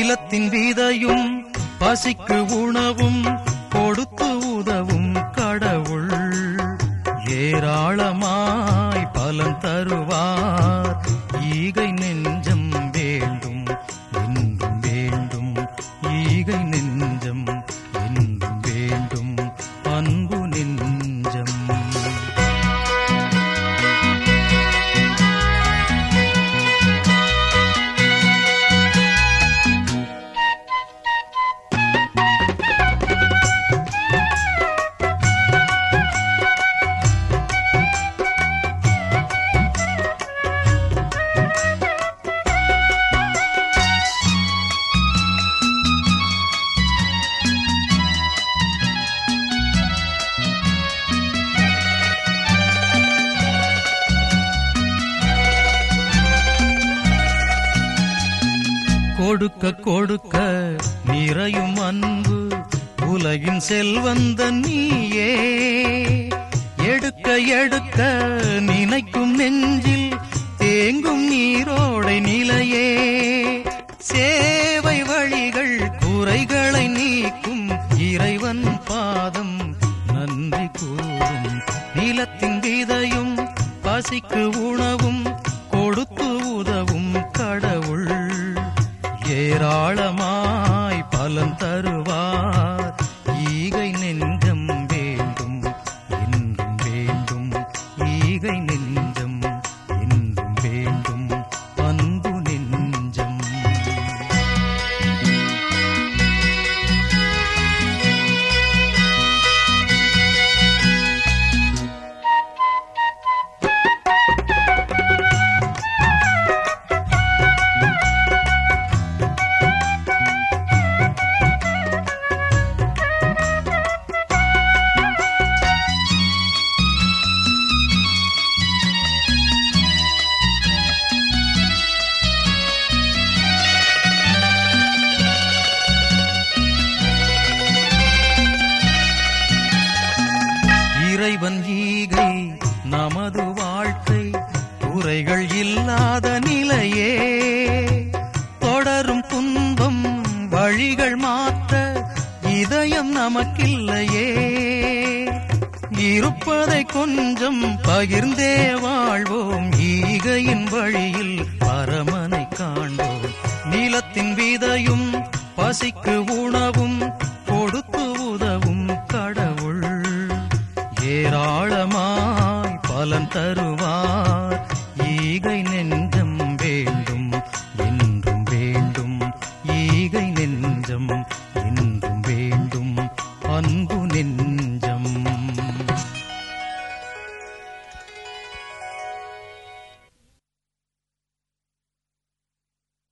நிலத்தின் வீதையும் பசிக்கு உணவும் கொடுத்து உதவும் கடவுள் ஏராளமாய் பலன் தருவார் ஈகை நெஞ்சம் வேண்டும் என்றும் வேண்டும் ஈகை நெஞ்சம் என்றும் வேண்டும் அன்பு நெஞ்சம் கொடுக்க கொடுக்க நிறையும் அன்பு உலகின் செல்வந்த நீயே எடுக்க எடுக்க நினைக்கும் நெஞ்சில் தேங்கும் நீரோடை நிலையே சேவை வழிகள் குறைகளை நீக்கும் இறைவன் பாதம் நன்றி கூறும் நிலத்தின் விதையும் பசிக்கு உணவும் கொடுத்து உதவும் கடவுள் ஏராளமாய் பலன் தருவார் ஈகை நெஞ்சம் வேண்டும் என்றும் வேண்டும் ஈகை நெஞ்சம் என்றும் வேண்டும் அன்பு நெஞ்சம் இறைவன் ஈகை நமது வாழ்க்கை குறைகள் இல்லாத நிலையே தொடரும் துன்பம் வழிகள் மாற்ற இதயம் நமக்கில்லையே இருப்பதை கொஞ்சம் பகிர்ந்தே வாழ்வோம் ஈகையின் வழியில் பரமனை காண்போம் நிலத்தின் விதையும் பசிக்கு உணவும் கொடுத்து உதவும் கடவுள் ஏராளமாய் பலன் தருவார்